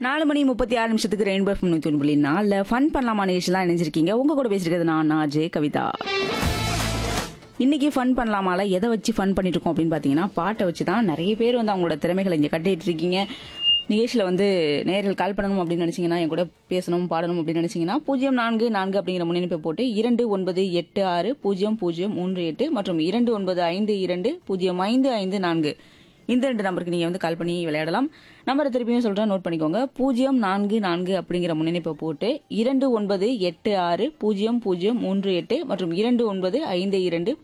நாலு மணி முப்பத்தி ஆறு நிமிஷத்துக்கு ரெயின்போ எஃப்எம் நூற்றி ஒன்று புள்ளி நாலில் ஃபன் பண்ணலாமா நிகழ்ச்சிலாம் இணைஞ்சிருக்கீங்க உங்க கூட பேசிருக்கிறது நான் நான் ஜெய கவிதா இன்னைக்கு ஃபன் பண்ணலாமால எதை வச்சு ஃபன் பண்ணிட்டு இருக்கோம் அப்படின்னு பார்த்தீங்கன்னா பாட்டை வச்சு தான் நிறைய பேர் வந்து அவங்களோட திறமைகளை இங்கே கட்டிட்டு இருக்கீங்க நிகழ்ச்சியில் வந்து நேரில் கால் பண்ணணும் அப்படின்னு நினைச்சீங்கன்னா என் கூட பேசணும் பாடணும் அப்படின்னு நினைச்சீங்கன்னா பூஜ்ஜியம் நான்கு நான்கு அப்படிங்கிற முன்னெடுப்பை போட்டு இரண்டு ஒன்பது எட்டு ஆறு பூஜ்ஜியம் பூஜ்ஜியம் மூன்று எட்டு மற்றும் இரண்டு ஒன்பது ஐந்து இரண்டு பூஜ்ஜியம் ஐந்து ஐந்து நான்கு இந்த ரெண்டு நம்பருக்கு நீங்கள் வந்து கால் பண்ணி விளையாடலாம் நம்பரை திருப்பியும் சொல்கிறேன் நோட் பண்ணிக்கோங்க பூஜ்ஜியம் நான்கு நான்கு அப்படிங்கிற முன்னெடுப்பை போட்டு இரண்டு ஒன்பது எட்டு ஆறு பூஜ்ஜியம் பூஜ்ஜியம் மூன்று எட்டு மற்றும் இரண்டு ஒன்பது ஐந்து இரண்டு